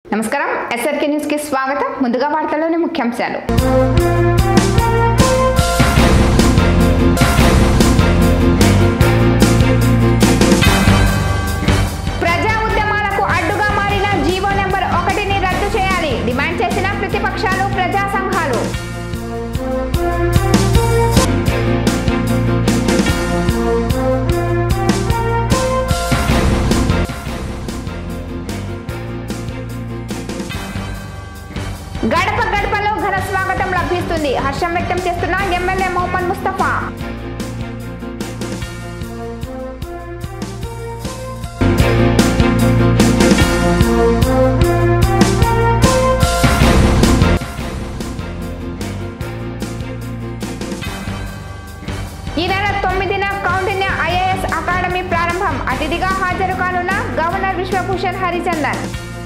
నమస్కారం SRK news కి స్వాగతం ముందుగా వార్తల్లోని ముఖ్యాంశాలు ప్రజా ఉద్యమాలకు అడ్డుగా మారిన జీవో నెంబర్ ఒకటిని రద్దు చేయాలి డిమాండ్ చేసిన ప్రతిపక్షాలు ప్రజా సంఘాలు గడప గడపలో ఘన స్వాగతం లభిస్తుంది హర్షం వ్యక్తం చేస్తున్న ఎమ్మెల్యే మొహమ్మద్ ముస్తఫా ఈ నెల తొమ్మిదిన కౌండిన్య ఐఏఎస్ అకాడమీ ప్రారంభం అతిథిగా హాజరు కానున్న గవర్నర్ విశ్వభూషణ్ హరిచందన్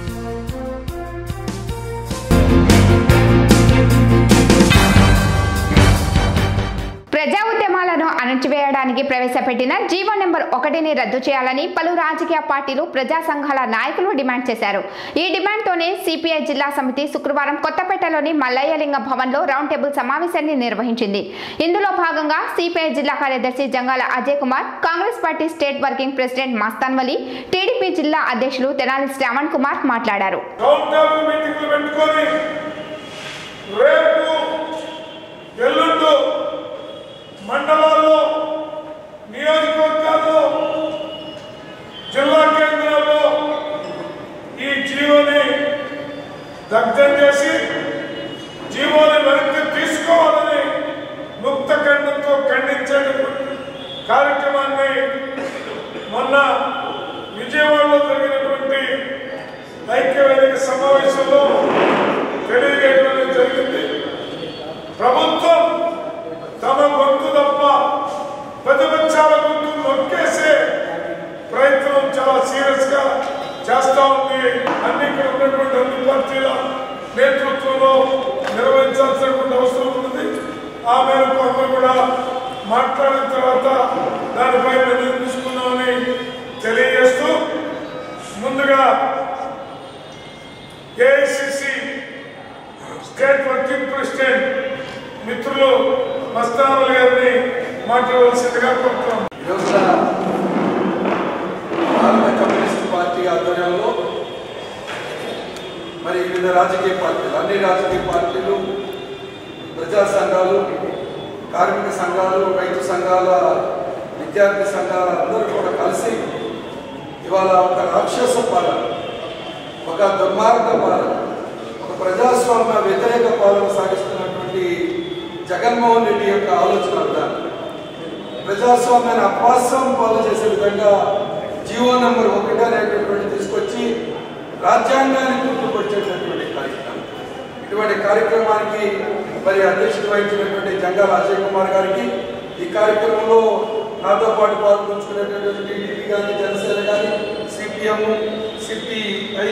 ప్రజా ఉద్యమాలను అణచివేయడానికి ప్రవేశపెట్టిన జీవో నెంబర్ ఒకటిని రద్దు చేయాలని పలు రాజకీయ పార్టీలు ప్రజా సంఘాల నాయకులు డిమాండ్ చేశారు ఈ డిమాండ్తోనే సిపిఐ జిల్లా సమితి శుక్రవారం కొత్తపేటలోని మల్లయ్యలింగ భవన్లో రౌండ్ టేబుల్ సమావేశాన్ని నిర్వహించింది ఇందులో భాగంగా సిపిఐ జిల్లా కార్యదర్శి Jangala Ajay Kumar Congress party state working president Mastan Vali TDP జిల్లా అధ్యక్షులు తెనాలి శ్రావణ్ కుమార్ మాట్లాడారు రౌండ్ టేబుల్ మీటింగ్లు పెట్టుకొని రేపు ఎల్లుండు మండలాల్లో నియోజకవర్గాల్లో జిల్లా కేంద్రాల్లో ఈ జీవోని దగ్ధం చేసి జీవోని వెనక్కి తీసుకోవాలని ముక్త ఖండంతో ఖండించేటటువంటి కార్యక్రమాన్ని మొన్న విజయవాడలో జరిగినటువంటి ఐక్యవేదిక సమావేశంలో తెలియజేయడం అనేది జరిగింది ప్రభుత్వం తమ గొంతు తప్ప ప్రతిపక్షాల గొంతు నొక్కేసే ప్రయత్నం చాలా సీరియస్ గా చేస్తా ఉంది అన్ని ఇక్కడ ఉన్నటువంటి అన్ని పార్టీల నేతృత్వంలో నిర్వహించాల్సినటువంటి అవసరం ఉంది ఆ మేరకు అందరూ కూడా మాట్లాడిన తర్వాత దానిపై నిర్ణయం తీసుకున్నామని తెలియజేస్తూ ముందుగా ఏఐసిసి స్టేట్ వర్కింగ్ ప్రెసిడెంట్ మిత్రులు మస్తానుల గారిని మాట్లాడవలసిందిగా కోరుతున్నాం ఈరోజున భారత కమ్యూనిస్ట్ పార్టీ ఆధ్వర్యంలో మరి వివిధ రాజకీయ పార్టీలు అన్ని రాజకీయ పార్టీలు ప్రజా సంఘాలు కార్మిక సంఘాలు రైతు సంఘాల విద్యార్థి సంఘాల అందరూ కూడా కలిసి ఇవాళ ఒక రాక్షస పాలన ఒక దుర్మార్గ పాలన ఒక ప్రజాస్వామ్య వ్యతిరేక పాలన సాగిస్తున్నటువంటి జగన్మోహన్ రెడ్డి యొక్క ఆలోచన విధానం ప్రజాస్వామ్యాన్ని అపవాసం పాలు చేసే విధంగా జీవో నెంబర్ ఒకటి అనేటటువంటి తీసుకొచ్చి రాజ్యాంగాన్ని తృప్తిపరిచేటటువంటి కార్యక్రమం ఇటువంటి కార్యక్రమానికి మరి అధ్యక్షత వహించినటువంటి జంగాల అజయ్ కుమార్ గారికి ఈ కార్యక్రమంలో నాతో పాటు పాల్గొంచుకునేటటువంటి టీడీపీ కానీ జనసేన కానీ సిపిఎం సిపిఐ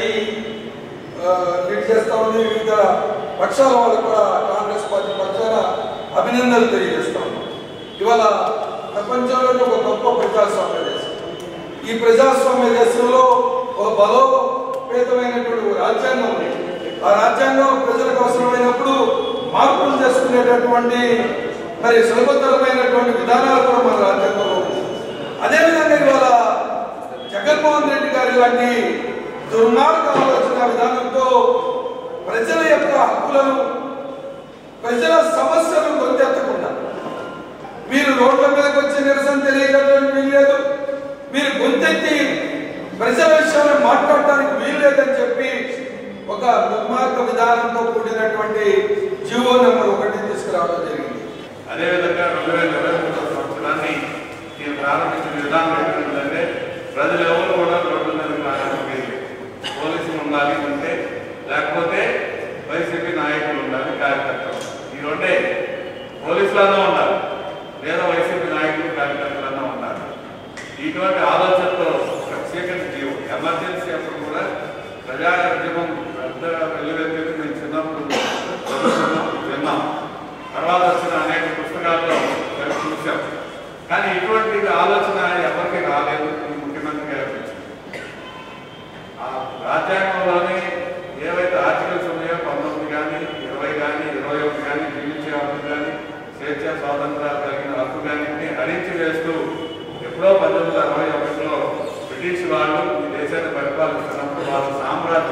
లీడ్ చేస్తా ఉంది వివిధ పక్షాల వాళ్ళు కూడా కాంగ్రెస్ పార్టీ పక్షాన అభినందనలు తెలియజేస్తా ఉన్నాం ఇవాళ ప్రపంచంలోనే ఒక గొప్ప ప్రజాస్వామ్య దేశం ఈ ప్రజాస్వామ్య దేశంలో ఒక బలోపేతమైనటువంటి ఒక రాజ్యాంగం ఉంది ఆ రాజ్యాంగం ప్రజలకు అవసరమైనప్పుడు మార్పులు చేసుకునేటటువంటి మరి సులభతరమైనటువంటి విధానాలు కూడా మన రాజ్యాంగంలో ఉంది అదేవిధంగా ఇవాళ జగన్మోహన్ రెడ్డి గారి లాంటి దుర్మార్గ ఆలోచన విధానంతో ప్రజల యొక్క హక్కులను ప్రజల సమస్యలను గొంతెత్తకుండా మీరు రోడ్ల మీదకి వచ్చి నిరసన తెలియజేయడానికి వీల్లేదు మీరు గొంతెత్తి ప్రజల విషయాన్ని మాట్లాడటానికి వీల్లేదని చెప్పి ఒక దుర్మార్గ విధానంతో కూడినటువంటి జీవో నెంబర్ ఒకటి తీసుకురావడం జరిగింది అదేవిధంగా రెండు వేల ఇరవై మూడో సంవత్సరాన్ని నేను ప్రారంభించిన విధానం ఏంటంటే ప్రజలు ఎవరు కూడా రోడ్ల మీదకి రావడానికి వీలు. పోలీసులు ఉండాలి ఉంటే లేకపోతే వైసీపీ నాయకులు ఉండాలి కార్యకర్తలు ఈ రెండే పోలీసులన్నా ఉండాలి లేదా వైసీపీ నాయకులు కార్యకర్తలన్నా ఉండాలి ఇటువంటి ఆలోచనతో ప్రత్యేకంగా జీవం ఎమర్జెన్సీ అప్పుడు కూడా ప్రజా ఉద్యమం పెద్ద వెల్లువెత్తింది మేము చిన్నప్పుడు చదువుకున్నాం విన్నాం తర్వాత వచ్చిన అనేక పుస్తకాల్లో మేము చూసాం కానీ ఇటువంటి ఆలోచన ఎవరికి రాలేదు ఈ ముఖ్యమంత్రి గారు ఆ రాజ్యాంగంలోనే ఏ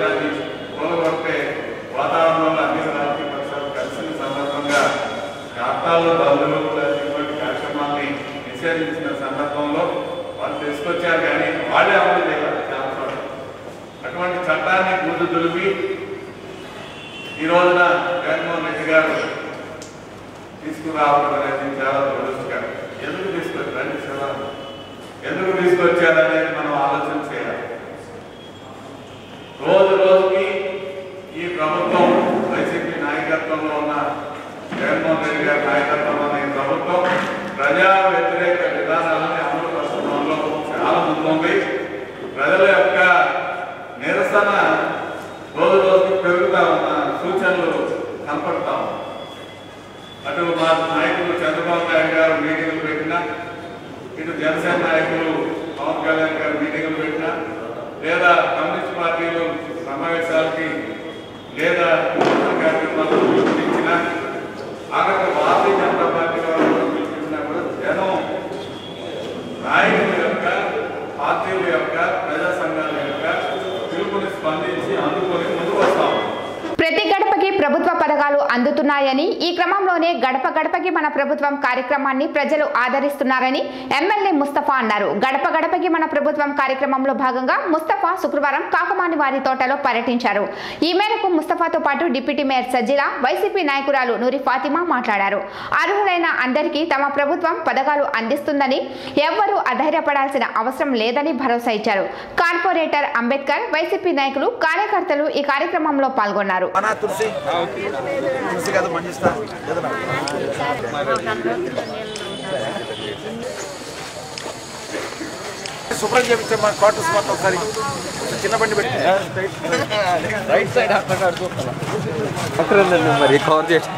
అది కూలగొట్టే వాతావరణంలో అన్ని రాజకీయ పక్షాలు కలిసిన సందర్భంగా రాష్ట్రాల్లో బంధువులు ఇటువంటి కార్యక్రమాన్ని నిషేధించిన సందర్భంలో వాళ్ళు తీసుకొచ్చారు కానీ వాళ్ళే అమలు చేయాలి చాలా చోట్ల. అటువంటి చట్టాన్ని గుర్తు దులిపి ఈ రోజున జగన్మోహన్ రెడ్డి గారు తీసుకురావడం అనేది చాలా దురదృష్టకరం ఎందుకు తీసుకొచ్చారు శివరాం ఎందుకు తీసుకొచ్చారనేది మనం ఆలోచన చేయాలి రోజు రోజుకి ఈ ప్రభుత్వం వైసీపీ నాయకత్వంలో ఉన్న జగన్మోహన్ రెడ్డి గారి నాయకత్వంలో ఉన్న ఈ ప్రభుత్వం ప్రజా వ్యతిరేక విధానాలని అమలు పరచడంలో చాలా ముందుంది ప్రజల యొక్క నిరసన రోజు రోజుకి పెరుగుతా ఉన్న సూచనలు కనపడతా ఉన్నాయి. అటు మా నాయకులు చంద్రబాబు నాయుడు గారు మీటింగులు పెట్టినా ఇటు జనసేన నాయకులు పవన్ కళ్యాణ్ గారు మీటింగులు పెట్టినా లేదా కమ్యూనిస్ట్ పార్టీలు సమావేశాలకి లేదా నిరసన కార్యక్రమాలు పిలుపునిచ్చినా ఆఖరికి భారతీయ జనతా పార్టీ వారు కూడా పిలుపునిచ్చినా కూడా జనం నాయకుల యొక్క పార్టీల యొక్క ప్రజా సంఘాల యొక్క పిలుపుని స్పందించి అందుకొని ముందుకు వస్తాము ప్రతి గడపకి ప్రభుత్వ పథకాలు అందుతున్నాయని ఈ క్రమంలోనే గడప గడపకి మన ప్రభుత్వం కార్యక్రమాన్ని ప్రజలు ఆదరిస్తున్నారని ఎమ్మెల్యే ముస్తఫా అన్నారు గడప గడపకి మన ప్రభుత్వం కార్యక్రమంలో భాగంగా ముస్తఫా శుక్రవారం కాకమాని వారి తోటలో పర్యటించారు ఈ మేరకు ముస్తఫాతో పాటు డిప్యూటీ మేయర్ సజ్జిల వైసీపీ నాయకురాలు నూరి ఫాతిమా మాట్లాడారు అర్హులైన అందరికీ తమ ప్రభుత్వం పథకాలు అందిస్తుందని ఎవ్వరూ అధైర్యపడాల్సిన అవసరం లేదని భరోసా ఇచ్చారు కార్పొరేటర్ అంబేద్కర్ వైసీపీ నాయకులు కార్యకర్తలు ఈ కార్యక్రమంలో పాల్గొన్నారు అనా తులసి తులసి కదా మంచిస్తా ఏదన్నా శుభ్రం చేపించే మా క్వార్టర్స్ మొత్తం ఒకసారి చిన్న బండి పెట్టి రైట్ సైడ్ మరి కవర్ చేసి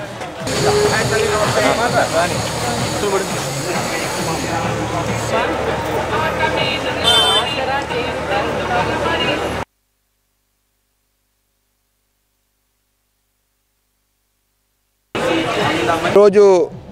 ఈరోజు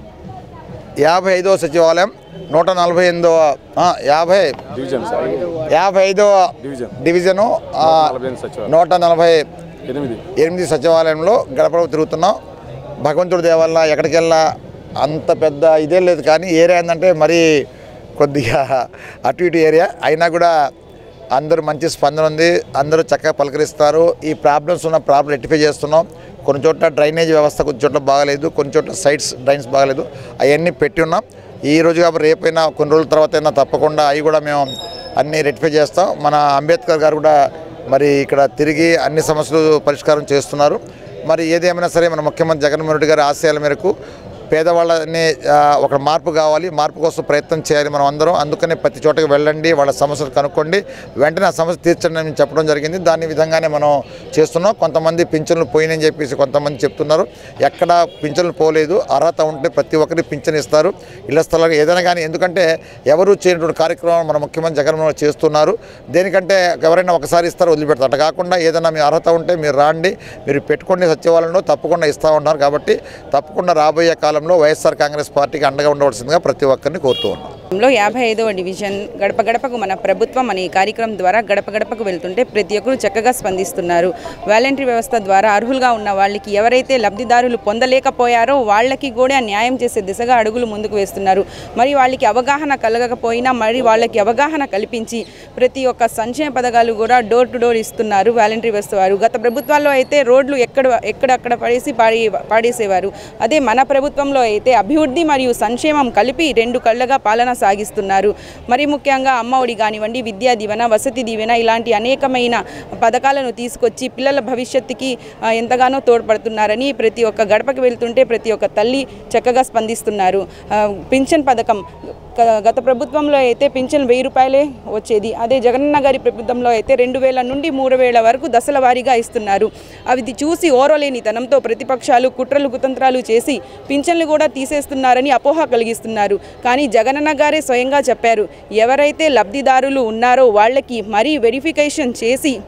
యాభై ఐదవ సచివాలయం నూట నలభై ఎనిమిదవ ఆ, యాభై డివిజన్ సార్ యాభై ఐదవ డివిజన్. డివిజను ఆ, నలభై ఎనిమిది సచివాలయం. నూట నలభై ఎనిమిది ఎనిమిది సచివాలయంలో గడప తిరుగుతున్నాం భగవంతుడి దేవల్ల ఎక్కడికి వెళ్ళా అంత పెద్ద ఇదే లేదు కానీ ఏరియా ఏంటంటే మరీ కొద్దిగా అటు ఇటు ఏరియా అయినా కూడా అందరూ మంచి స్పందన ఉంది అందరూ చక్కగా పలకరిస్తారు ఈ ప్రాబ్లమ్స్ ఉన్న ప్రాబ్లం రెక్టిఫై చేస్తున్నాం కొన్ని చోట్ల డ్రైనేజ్ వ్యవస్థ కొన్ని చోట్ల బాగాలేదు కొన్ని చోట్ల సైడ్స్ డ్రైన్స్ బాగాలేదు అవన్నీ పెట్టి ఉన్నాం ఈ రోజు కాబట్టి రేపైనా కొన్ని రోజుల తర్వాత అయినా తప్పకుండా అవి కూడా మేము అన్నీ రెక్టిఫై చేస్తాం మన అంబేద్కర్ గారు కూడా మరి ఇక్కడ తిరిగి అన్ని సమస్యలు పరిష్కారం చేస్తున్నారు మరి ఏదేమైనా సరే మన ముఖ్యమంత్రి జగన్మోహన్ రెడ్డి గారి ఆశయాల మేరకు పేదవాళ్ళని ఆ, ఒక మార్పు కావాలి మార్పు కోసం ప్రయత్నం చేయాలి మనం అందరం అందుకనే ప్రతి చోటకి వెళ్ళండి వాళ్ళ సమస్యలు కనుక్కోండి వెంటనే ఆ సమస్య తీర్చండి అని చెప్పడం జరిగింది దాని విధంగానే మనం చేస్తున్నాం కొంతమంది పింఛన్లు పోయినని చెప్పేసి కొంతమంది చెప్తున్నారు ఎక్కడ పింఛన్లు పోలేదు అర్హత ఉంటే ప్రతి ఒక్కరికి పింఛన్ ఇస్తారు ఇళ్ల స్థలాలు ఏదైనా కానీ ఎందుకంటే ఎవరు చేయనటువంటి కార్యక్రమం మన ముఖ్యమంత్రి జగన్మోహన్ రెడ్డి చేస్తున్నారు దేనికంటే ఎవరైనా ఒకసారి ఇస్తారు వదిలిపెడతారు అట్లా కాకుండా ఏదైనా మీ అర్హత ఉంటే మీరు రాండి మీరు పెట్టుకోండి సచివాలయంలో తప్పకుండా ఇస్తూ ఉన్నారు కాబట్టి తప్పకుండా రాబోయే కాలంలో వైఎస్ఆర్ కాంగ్రెస్ పార్టీకి అండగా ఉండవలసిందిగా ప్రతి ఒక్కరిని కోరుతూ ఉన్నాం లో యాభై ఐదవ డివిజన్ గడప గడపకు మన ప్రభుత్వం అనే ఈ కార్యక్రమం ద్వారా గడప గడపకు వెళ్తుంటే ప్రతి ఒక్కరూ చక్కగా స్పందిస్తున్నారు వాలంటరీ వ్యవస్థ ద్వారా అర్హులుగా ఉన్న వాళ్ళకి ఎవరైతే లబ్ధిదారులు పొందలేకపోయారో వాళ్ళకి కూడా న్యాయం చేసే దిశగా అడుగులు ముందుకు వేస్తున్నారు మరి వాళ్ళకి అవగాహన కలగకపోయినా మరి వాళ్ళకి అవగాహన కల్పించి ప్రతి ఒక్క సంక్షేమ పథకాలు కూడా డోర్ టు డోర్ ఇస్తున్నారు వాలంటరీ వ్యవస్థ వారు గత ప్రభుత్వాల్లో అయితే రోడ్లు ఎక్కడ ఎక్కడక్కడ పడేసి పాడి పాడేసేవారు అదే మన ప్రభుత్వంలో అయితే అభివృద్ధి మరియు సంక్షేమం కలిపి రెండు కళ్ళగా పాలన సాగిస్తున్నారు మరి ముఖ్యంగా అమ్మ ఒడి కానివ్వండి విద్యా దీవెన వసతి దీవెన ఇలాంటి అనేకమైన పథకాలను తీసుకొచ్చి పిల్లల భవిష్యత్తుకి ఆ, ఎంతగానో తోడ్పడుతున్నారని ప్రతి ఒక్క గడపకి వెళ్తుంటే ప్రతి ఒక్క తల్లి చక్కగా స్పందిస్తున్నారు ఆ, పింఛన్ పథకం గ- గత ప్రభుత్వంలో అయితే పింఛన్ వెయ్యి రూపాయలే వచ్చేది అదే జగనన్న గారి ప్రభుత్వంలో అయితే రెండు వేల నుండి మూడు వేల వరకు దశల వారీగా ఇస్తున్నారు అవి చూసి ఓరలేనితనంతో ప్రతిపక్షాలు కుట్రలు కుతంత్రాలు చేసి పింఛన్లు కూడా తీసేస్తున్నారని అపోహ కలిగిస్తున్నారు కానీ జగనన్న గారే స్వయంగా చెప్పారు ఎవరైతే లబ్ధిదారులు ఉన్నారో వాళ్ళకి మరీ వెరిఫికేషన్ చేసి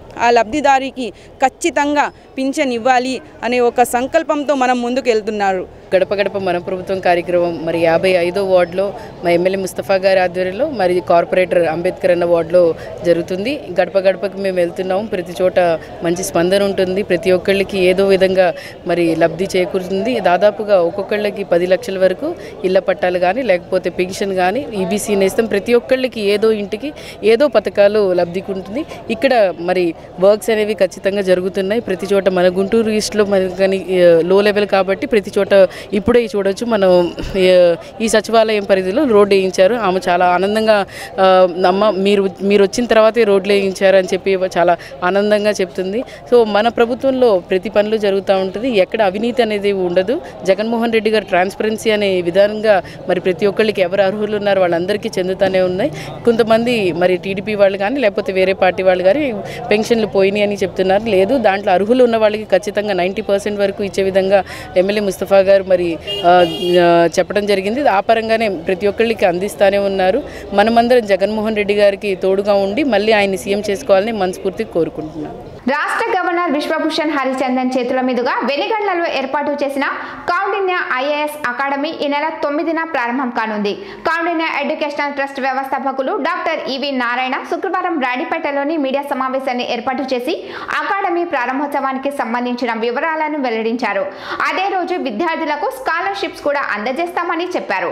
ఆ లబ్ధిదారికి ఖచ్చితంగా పింఛన్ ఇవ్వాలి అనే ఒక సంకల్పంతో మనం ముందుకు వెళ్తున్నారు గడప గడప మన ప్రభుత్వం కార్యక్రమం మరి యాభై ఐదో వార్డులో మా ఎమ్మెల్యే ముస్తఫా గారి ఆధ్వర్యంలో మరి కార్పొరేటర్ అంబేద్కర్ అన్న వార్డులో జరుగుతుంది గడప గడపకి మేము వెళ్తున్నాం ప్రతి చోట మంచి స్పందన ఉంటుంది ప్రతి ఒక్కళ్ళకి ఏదో విధంగా మరి లబ్ధి చేకూరుతుంది దాదాపుగా ఒక్కొక్కళ్ళకి పది లక్షల వరకు ఇళ్ల పట్టాలు కానీ లేకపోతే పెన్షన్ కానీ ఈబీసీ నేస్తం ప్రతి ఒక్కళ్ళకి ఏదో ఇంటికి ఏదో పథకాలు లబ్ధికి ఉంటుంది ఇక్కడ మరి వర్క్స్ అనేవి ఖచ్చితంగా జరుగుతున్నాయి ప్రతి చోట మన గుంటూరు ఈస్ట్లో మరి కానీ లో లెవెల్ కాబట్టి ప్రతి చోట ఇప్పుడే చూడొచ్చు మనం ఏ, ఈ సచివాలయం పరిధిలో రోడ్డు వేయించారు ఆమె చాలా ఆనందంగా ఆ, అమ్మ మీరు మీరు వచ్చిన తర్వాతే రోడ్లు వేయించారు అని చెప్పి చాలా ఆనందంగా చెప్తుంది సో మన ప్రభుత్వంలో ప్రతి పనులు జరుగుతూ ఉంటుంది ఎక్కడ అవినీతి అనేది ఉండదు జగన్మోహన్ రెడ్డి గారు ట్రాన్స్పరెన్సీ అనే విధానంగా మరి ప్రతి ఒక్కళ్ళకి ఎవరు అర్హులు ఉన్నారో వాళ్ళందరికీ చెందుతూనే ఉన్నాయి కొంతమంది మరి టీడీపీ వాళ్ళు కానీ లేకపోతే వేరే పార్టీ వాళ్ళు కానీ పెన్షన్లు పోయినాయి అని చెప్తున్నారు లేదు దాంట్లో అర్హులు ఉన్న వాళ్ళకి ఖచ్చితంగా నైంటీ పర్సెంట్ వరకు ఇచ్చే విధంగా ఎమ్మెల్యే ముస్తఫా గారు మరి ఆ, ఆ, చెప్పడం జరిగింది ఆ పరంగానే ప్రతి ఒక్కళ్ళకి అందిస్తూనే ఉన్నారు మనమందరం జగన్మోహన్ రెడ్డి గారికి తోడుగా ఉండి మళ్ళీ ఆయన్ని సీఎం చేసుకోవాలని మనస్ఫూర్తిగా కోరుకుంటున్నాను రాష్ట్ర గవర్నర్ విశ్వభూషణ్ హరిచందన్ చేతుల మీదుగా వెనిగండ్లలో ఏర్పాటు చేసిన కౌండిన్య ఐఏఎస్ అకాడమీ ఈ నెల తొమ్మిదిన ప్రారంభం కానుంది కౌండిన్య ఎడ్యుకేషనల్ ట్రస్ట్ వ్యవస్థాపకులు డాక్టర్ ఈవి నారాయణ శుక్రవారం రాడిపేటలోని మీడియా సమావేశాన్ని ఏర్పాటు చేసి అకాడమీ ప్రారంభోత్సవానికి సంబంధించిన వివరాలను వెల్లడించారు అదే రోజు విద్యార్థులకు స్కాలర్షిప్స్ కూడా అందజేస్తామని చెప్పారు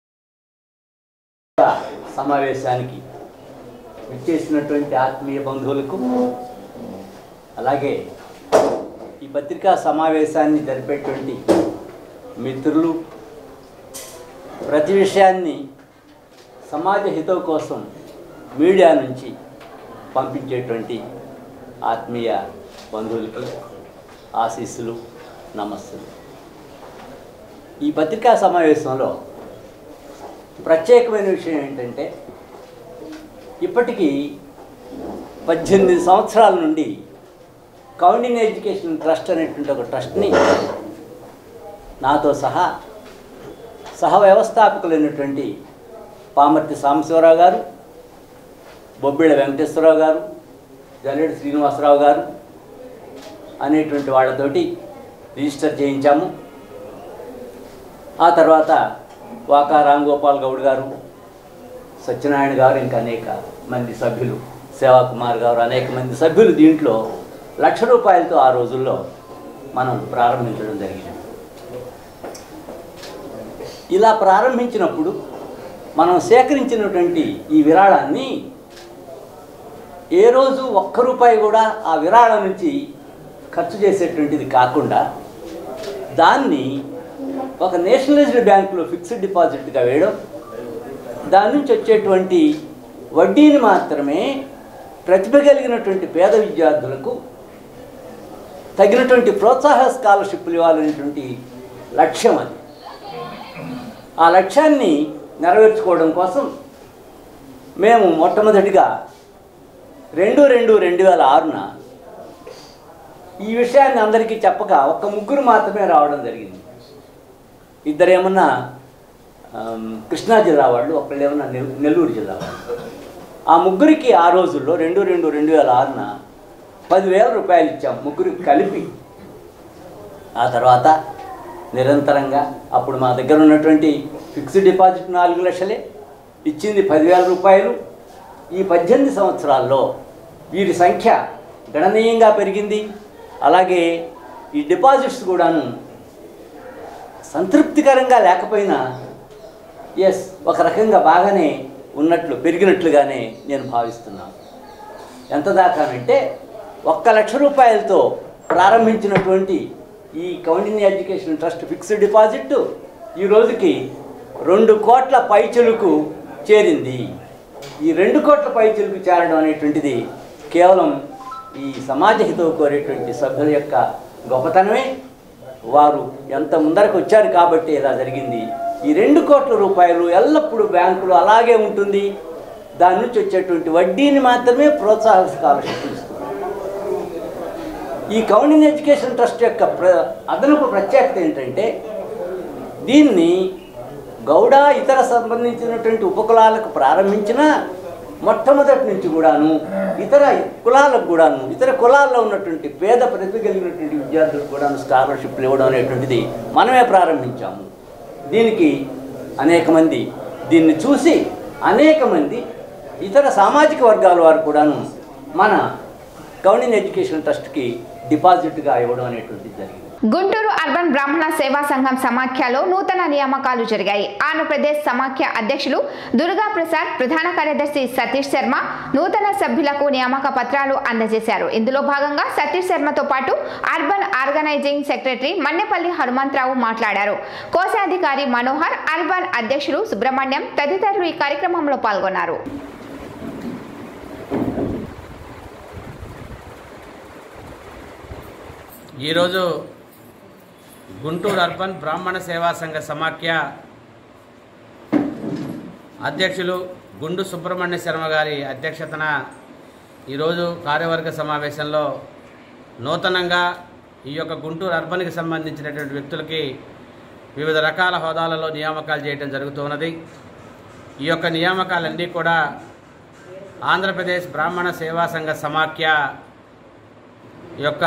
సమావేశానికి విచ్చేసినటువంటి ఆత్మీయ బంధువులకు అలాగే ఈ పత్రికా సమావేశాన్ని జరిపేటువంటి మిత్రులు ప్రతి విషయాన్ని సమాజ హితం కోసం మీడియా నుంచి పంపించేటువంటి ఆత్మీయ బంధువులకి ఆశీస్సులు నమస్సులు ఈ పత్రికా సమావేశంలో ప్రత్యేకమైన విషయం ఏంటంటే ఇప్పటికీ పద్దెనిమిది సంవత్సరాల నుండి కౌండిన్ ఎడ్యుకేషన్ ట్రస్ట్ అనేటువంటి ఒక ట్రస్ట్ని నాతో సహా సహ వ్యవస్థాపకులైనటువంటి పామర్తి సాంబశివరావు గారు బొబ్బిళ్ళ వెంకటేశ్వరరావు గారు జల్లెడి శ్రీనివాసరావు గారు అనేటువంటి వాళ్ళతోటి రిజిస్టర్ చేయించాము ఆ తర్వాత వాకా రాంగోపాల్ గౌడ్ గారు సత్యనారాయణ గారు ఇంకా అనేక మంది సభ్యులు సేవాకుమార్ గారు అనేక మంది సభ్యులు దీంట్లో లక్ష రూపాయలతో ఆ రోజుల్లో మనం ప్రారంభించడం జరిగింది ఇలా ప్రారంభించినప్పుడు మనం సేకరించినటువంటి ఈ విరాళాన్ని ఏ రోజు ఒక్క రూపాయి కూడా ఆ విరాళం నుంచి ఖర్చు చేసేటువంటిది కాకుండా దాన్ని ఒక నేషనలైజ్డ్ బ్యాంకులో ఫిక్స్డ్ డిపాజిట్గా వేయడం దాని నుంచి వచ్చేటువంటి వడ్డీని మాత్రమే ప్రతిభ కలిగినటువంటి పేద విద్యార్థులకు తగినటువంటి ప్రోత్సాహ స్కాలర్షిప్లు ఇవ్వాలనేటువంటి లక్ష్యం అది ఆ లక్ష్యాన్ని నెరవేర్చుకోవడం కోసం మేము మొట్టమొదటిగా రెండు రెండు రెండు వేల ఆరున ఈ విషయాన్ని అందరికీ చెప్పక ఒక్క ముగ్గురు మాత్రమే రావడం జరిగింది ఇద్దరేమన్నా ఆమ్, కృష్ణా జిల్లా వాళ్ళు ఒకళ్ళు ఏమన్నా నెల్- నెల్లూరు జిల్లా వాళ్ళు ఆ ముగ్గురికి ఆ రోజుల్లో రెండు రెండు రెండు వేల ఆరున పదివేల రూపాయలు ఇచ్చాం ముగ్గురికి కలిపి ఆ తర్వాత నిరంతరంగా అప్పుడు మా దగ్గర ఉన్నటువంటి ఫిక్స్డ్ డిపాజిట్ నాలుగు లక్షలే ఇచ్చింది పదివేల రూపాయలు ఈ పద్దెనిమిది సంవత్సరాల్లో వీరి సంఖ్య గణనీయంగా పెరిగింది అలాగే ఈ డిపాజిట్స్ కూడాను సంతృప్తికరంగా లేకపోయినా ఎస్ ఒక రకంగా బాగానే ఉన్నట్లు పెరిగినట్లుగానే నేను భావిస్తున్నాను ఎంత దాకానంటే ఒక్క లక్ష రూపాయలతో ప్రారంభించినటువంటి ఈ Kaundinya education trust fixed deposit ఈ రోజుకి రెండు కోట్ల పైచలుకు చేరింది ఈ రెండు కోట్ల పైచలుకు చేరడం అనేటువంటిది కేవలం ఈ సమాజ హితవు కోరేటువంటి సభ్యుల యొక్క గొప్పతనమే వారు ఎంత ముందరకు వచ్చారు కాబట్టి ఇలా జరిగింది ఈ రెండు కోట్ల రూపాయలు ఎల్లప్పుడూ బ్యాంకులో అలాగే ఉంటుంది దాని నుంచి వచ్చేటువంటి వడ్డీని మాత్రమే ప్రోత్సాహ స్కాలర్షిప్ ఇస్తుంది ఈ కౌండిన్ ఎడ్యుకేషన్ ట్రస్ట్ యొక్క ప్ర అదనపు ప్రత్యేకత ఏంటంటే దీన్ని గౌడ ఇతర సంబంధించినటువంటి ఉపకులాలకు ప్రారంభించిన మొట్టమొదటి నుంచి కూడాను ఇతర కులాలకు కూడాను ఇతర కులాల్లో ఉన్నటువంటి పేద ప్రతిభ కలిగినటువంటి విద్యార్థులకు కూడాను స్కాలర్షిప్లు ఇవ్వడం అనేటువంటిది మనమే ప్రారంభించాము దీనికి అనేక మంది దీన్ని చూసి అనేక మంది ఇతర సామాజిక వర్గాల వారు కూడాను మన గవర్నింగ్ ఎడ్యుకేషన్ ట్రస్ట్కి డిపాజిట్గా ఇవ్వడం అనేటువంటిది జరిగింది గుంటూరు అర్బన్ బ్రాహ్మణ సేవా సంఘం సమాఖ్యలో నూతన నియామకాలు జరిగాయి ఆంధ్రప్రదేశ్ సమాఖ్య అధ్యక్షులు దుర్గా ప్రసాద్ ప్రధాన కార్యదర్శి సతీష్ శర్మ నూతన సభ్యులకు నియామక పత్రాలు అందజేశారు ఇందులో భాగంగా సతీష్ శర్మతో పాటు urban organizing secretary Mannepalli Hanumantharao మాట్లాడారు కోశాధికారి మనోహర్ అర్బన్ అధ్యక్షులు సుబ్రహ్మణ్యం తదితరులు ఈ కార్యక్రమంలో పాల్గొన్నారు ఈరోజు గుంటూరు అర్బన్ బ్రాహ్మణ సేవా సంఘ సమాఖ్య అధ్యక్షులు గుండు సుబ్రహ్మణ్య శర్మ గారి అధ్యక్షతన ఈరోజు కార్యవర్గ సమావేశంలో నూతనంగా ఈ యొక్క గుంటూరు అర్బన్కి సంబంధించినటువంటి వ్యక్తులకి వివిధ రకాల హోదాలలో నియామకాలు చేయడం జరుగుతున్నది ఈ యొక్క నియామకాలన్నీ కూడా ఆంధ్రప్రదేశ్ బ్రాహ్మణ సేవా సంఘ సమాఖ్య యొక్క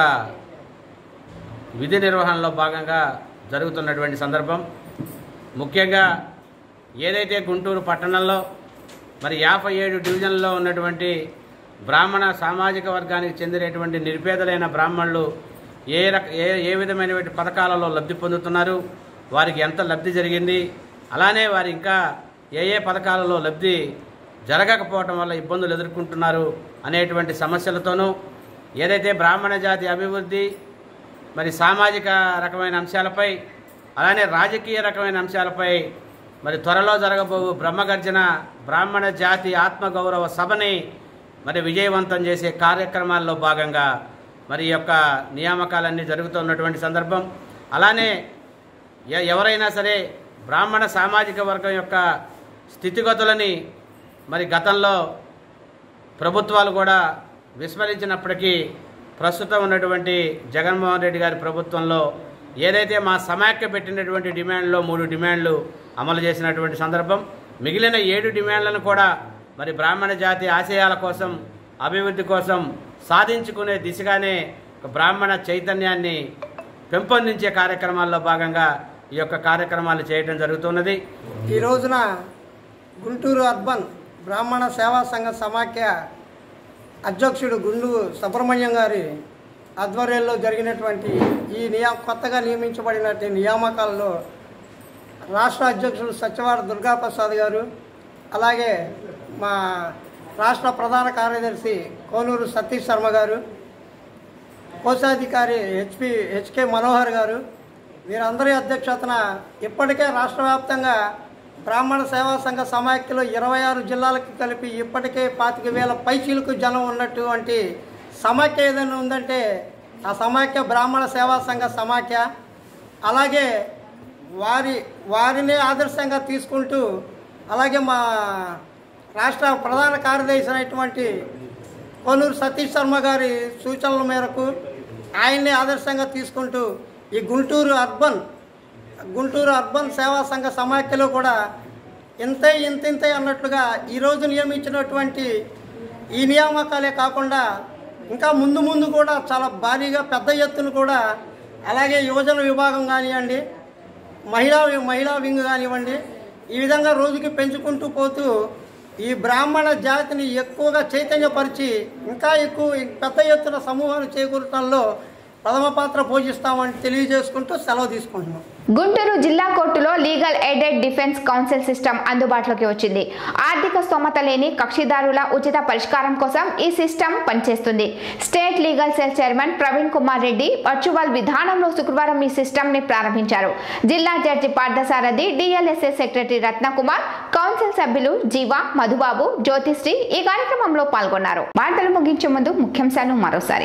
విధి నిర్వహణలో భాగంగా జరుగుతున్నటువంటి సందర్భం ముఖ్యంగా ఏదైతే గుంటూరు పట్టణంలో మరి యాభై ఏడు డివిజన్లో ఉన్నటువంటి బ్రాహ్మణ సామాజిక వర్గానికి చెందినటువంటి నిరుపేదలైన బ్రాహ్మణులు ఏ రక ఏ ఏ విధమైనటువంటి పథకాలలో లబ్ధి పొందుతున్నారు వారికి ఎంత లబ్ధి జరిగింది అలానే వారు ఇంకా ఏ ఏ పథకాలలో లబ్ధి జరగకపోవటం వల్ల ఇబ్బందులు ఎదుర్కొంటున్నారు అనేటువంటి సమస్యలతోనూ ఏదైతే బ్రాహ్మణ జాతి అభివృద్ధి మరి సామాజిక రకమైన అంశాలపై అలానే రాజకీయ రకమైన అంశాలపై మరి త్వరలో జరగబోవు బ్రహ్మగర్జన బ్రాహ్మణ జాతి ఆత్మగౌరవ సభని మరి విజయవంతం చేసే కార్యక్రమాల్లో భాగంగా మరి ఈ యొక్క నియామకాలన్నీ జరుగుతున్నటువంటి సందర్భం అలానే ఎ- ఎవరైనా సరే బ్రాహ్మణ సామాజిక వర్గం యొక్క స్థితిగతులని మరి గతంలో ప్రభుత్వాలు కూడా విస్మరించినప్పటికీ ప్రస్తుతం ఉన్నటువంటి జగన్మోహన్ రెడ్డి గారి ప్రభుత్వంలో ఏదైతే మా సమాఖ్య పెట్టినటువంటి డిమాండ్లో మూడు డిమాండ్లు అమలు చేసినటువంటి సందర్భం మిగిలిన ఏడు డిమాండ్లను కూడా మరి బ్రాహ్మణ జాతి ఆశయాల కోసం అభివృద్ధి కోసం సాధించుకునే దిశగానే ఒక బ్రాహ్మణ చైతన్యాన్ని పెంపొందించే కార్యక్రమాల్లో భాగంగా ఈ యొక్క కార్యక్రమాలు చేయడం జరుగుతున్నది ఈ రోజున గుంటూరు అర్బన్ బ్రాహ్మణ సేవా సంఘ సమాఖ్య అధ్యక్షుడు గుండు సుబ్రహ్మణ్యం గారి ఆధ్వర్యంలో జరిగినటువంటి ఈ నియా కొత్తగా నియమించబడినటువంటి నియామకాల్లో రాష్ట్ర అధ్యక్షుడు సత్యవాడ దుర్గాప్రసాద్ గారు అలాగే మా రాష్ట్ర ప్రధాన కార్యదర్శి కోనూరు సతీష్ శర్మ గారు కోశాధికారి హెచ్పి హెచ్కే మనోహర్ గారు వీరందరి అధ్యక్షతన ఇప్పటికే రాష్ట్ర వ్యాప్తంగా బ్రాహ్మణ సేవా సంఘ సమాఖ్యలో ఇరవై ఆరు జిల్లాలకు కలిపి ఇప్పటికే పాతిక వేల పైచీలకు జనం ఉన్నటువంటి సమాఖ్య ఏదైనా ఉందంటే ఆ సమాఖ్య బ్రాహ్మణ సేవా సంఘ సమాఖ్య అలాగే వారి వారినే ఆదర్శంగా తీసుకుంటూ అలాగే మా రాష్ట్ర ప్రధాన కార్యదర్శి అయినటువంటి కొనూరు సతీష్ శర్మ గారి సూచనల మేరకు ఆయన్ని ఆదర్శంగా తీసుకుంటూ ఈ గుంటూరు అర్బన్ గుంటూరు అర్బన్ సేవా సంఘ సమాఖ్యలో కూడా ఇంతే ఇంతింతే అన్నట్లుగా ఈరోజు నియమించినటువంటి ఈ నియామకాలే కాకుండా ఇంకా ముందు ముందు కూడా చాలా భారీగా పెద్ద ఎత్తున కూడా అలాగే యువజన విభాగం కానివ్వండి మహిళా మహిళా వింగ్ కానివ్వండి ఈ విధంగా రోజుకి పెంచుకుంటూ పోతూ ఈ బ్రాహ్మణ జాతిని ఎక్కువగా చైతన్యపరిచి ఇంకా ఎక్కువ పెద్ద ఎత్తున సమూహాలు చేకూరటంలో ప్రథమ పాత్ర పోషిస్తామని తెలియజేసుకుంటూ సెలవు తీసుకుంటున్నాం గుంటూరు జిల్లా కోర్టులో legal aided defence council system అందుబాటులోకి వచ్చింది ఆర్థిక స్తోమత లేని కక్షిదారుల ఉచిత పరిష్కారం కోసం ఈ సిస్టమ్ పనిచేస్తుంది state legal cell chairman Praveen Kumar Reddy virtual విధానంలో శుక్రవారం ఈ సిస్టమ్ ని ప్రారంభించారు జిల్లా judge Parthasarathi DLSS secretary Ratnakumar council సభ్యులు జీవ మధుబాబు జ్యోతిశ్రీ ఈ కార్యక్రమంలో పాల్గొన్నారు వార్తలు ముగించే ముందు ముఖ్యాంశాలు మరోసారి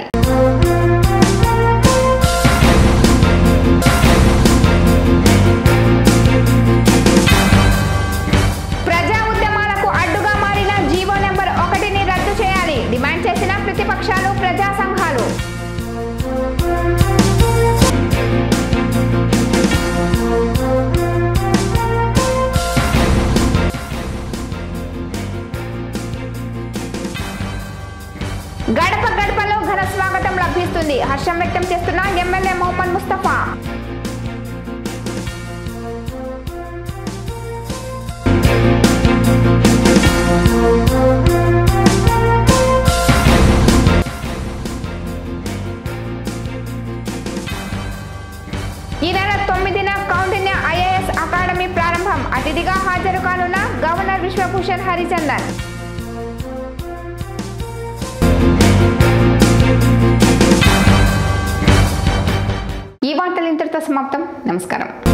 ప్రజా ఉద్యమాలకు అడ్డుగా మారిన జీవో నెంబర్ ఒకటిని రద్దు చేయాలి డిమాండ్ చేసిన ప్రతిపక్షాలు ప్రజా సంఘాలు పాల్గొన్న ఎమ్మెల్యే మొహమ్మద్ ముస్తఫా ఈ నెల తొమ్మిదిన కౌండిన్య ఐఏఎస్ అకాడమీ ప్రారంభం అతిథిగా హాజరు కానున్న గవర్నర్ విశ్వభూషణ్ హరిచందన్ ఈ వార్తలు ఇంతటితో సమాప్తం నమస్కారం